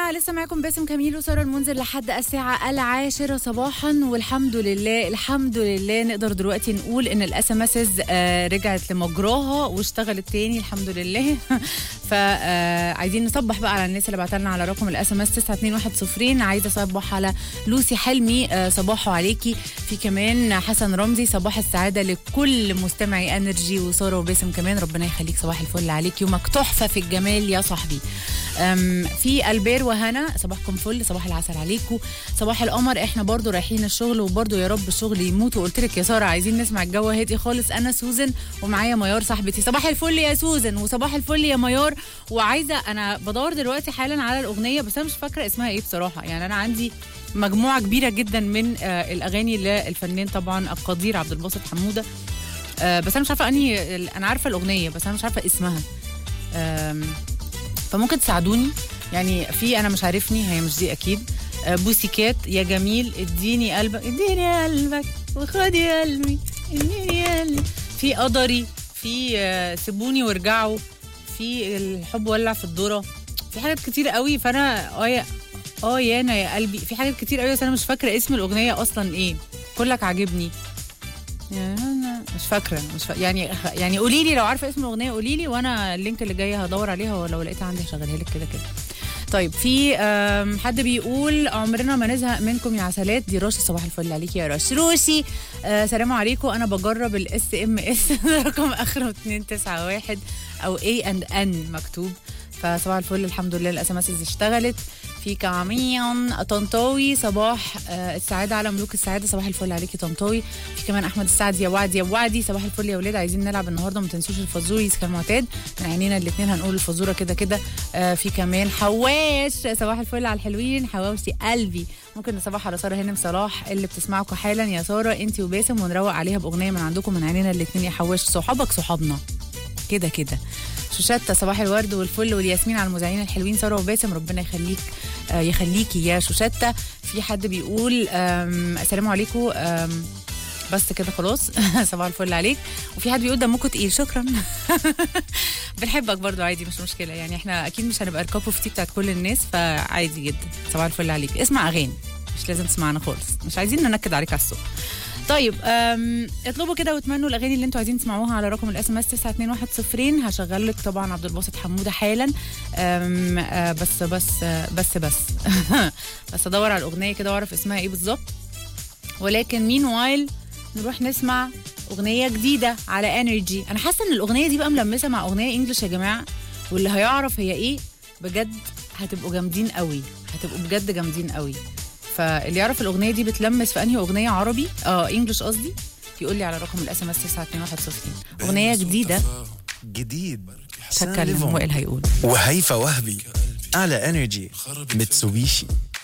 جماعة لسه معاكم باسم كميل وسارة المنذر لحد الساعة العاشرة صباحا والحمد لله الحمد لله نقدر دلوقتي نقول ان الاس ام اس رجعت لمجراها واشتغلت تاني الحمد لله فعايزين نصبح بقى على الناس اللي بعتلنا على رقم الاس ام اس 92110 عايزة اصبح على لوسي حلمي آه، صباحه عليكي في كمان حسن رمزي صباح السعادة لكل مستمعي انرجي وسارة وباسم كمان ربنا يخليك صباح الفل عليك يومك تحفة في الجمال يا صاحبي أم، في البير وهنا صباحكم فل صباح العسل عليكم صباح القمر احنا برضو رايحين الشغل وبرضو يا رب الشغل يموت وقلت لك يا ساره عايزين نسمع الجو هادي خالص انا سوزن ومعايا ميار صاحبتي صباح الفل يا سوزن وصباح الفل يا ميار وعايزه انا بدور دلوقتي حالا على الاغنيه بس انا مش فاكره اسمها ايه بصراحه يعني انا عندي مجموعه كبيره جدا من آه الاغاني للفنان طبعا القدير عبد الباسط حموده آه بس انا مش عارفه انهي انا عارفه الاغنيه بس انا مش عارفه اسمها آم، فممكن تساعدوني يعني في انا مش عارفني هي مش دي اكيد آه، بوسيكات يا جميل اديني قلبك اديني قلبك وخدي قلبي اديني قلبي في قدري في آه، سيبوني وارجعوا في الحب ولع في الذره في حاجات كتير قوي فانا اه يا اه يانا يا قلبي في حاجات كتير قوي بس انا مش فاكره اسم الاغنيه اصلا ايه كلك عاجبني يا أنا مش فاكره مش فا... يعني يعني قولي لي لو عارفه اسم الاغنيه قولي لي وانا اللينك اللي جاي هدور عليها ولو لقيتها عندي هشغلها لك كده كده طيب في آم، حد بيقول عمرنا ما نزهق منكم يا عسلات دي راشي صباح الفل عليكي يا راشي روشي آه سلام عليكم انا بجرب الاس ام اس رقم اخره 291 او اي اند ان مكتوب فصباح الفل الحمد لله الاس ام اس اشتغلت في كاميون طنطاوي صباح آه السعاده على ملوك السعاده صباح الفل عليكي طنطاوي في كمان احمد السعد يا وعد يا وعدي صباح الفل يا ولاد عايزين نلعب النهارده ما تنسوش الفزوريز كالمعتاد من عينينا الاثنين هنقول الفزوره كده كده آه في كمان حواش صباح الفل على الحلوين حواوشي قلبي ممكن نصبح على ساره هانم صلاح اللي بتسمعكم حالا يا ساره انت وباسم ونروق عليها باغنيه من عندكم من عينينا الاثنين يا حواش صحابك صحابنا كده كده شوشتة صباح الورد والفل والياسمين على المذيعين الحلوين ساره وباسم ربنا يخليك آه يخليكي يا شوشتة في حد بيقول آم، السلام عليكم آم، بس كده خلاص صباح الفل عليك وفي حد بيقول دمكم تقيل شكرا بنحبك برضو عادي مش مشكله يعني احنا اكيد مش هنبقى الكاب اوف تي بتاعت كل الناس فعادي جدا صباح الفل عليك اسمع اغاني مش لازم تسمعنا خالص مش عايزين ننكد عليك على الصبح طيب أم، اطلبوا كده واتمنوا الاغاني اللي انتوا عايزين تسمعوها على رقم الاس ام اس 92110 هشغل لك طبعا عبد الباسط حموده حالا أم، آه، بس بس آه، بس بس بس ادور على الاغنيه كده واعرف اسمها ايه بالظبط ولكن مين وايل نروح نسمع اغنيه جديده على انرجي انا حاسه ان الاغنيه دي بقى ملمسه مع اغنيه انجلش يا جماعه واللي هيعرف هي ايه بجد هتبقوا جامدين قوي هتبقوا بجد جامدين قوي فاللي يعرف الاغنيه دي بتلمس في انهي اغنيه عربي اه انجلش قصدي يقول لي على رقم الاس ام اس 92110 اغنيه جديده جديد مش هتكلم وائل هيقول وهيفا وهبي على انرجي متسوبيشي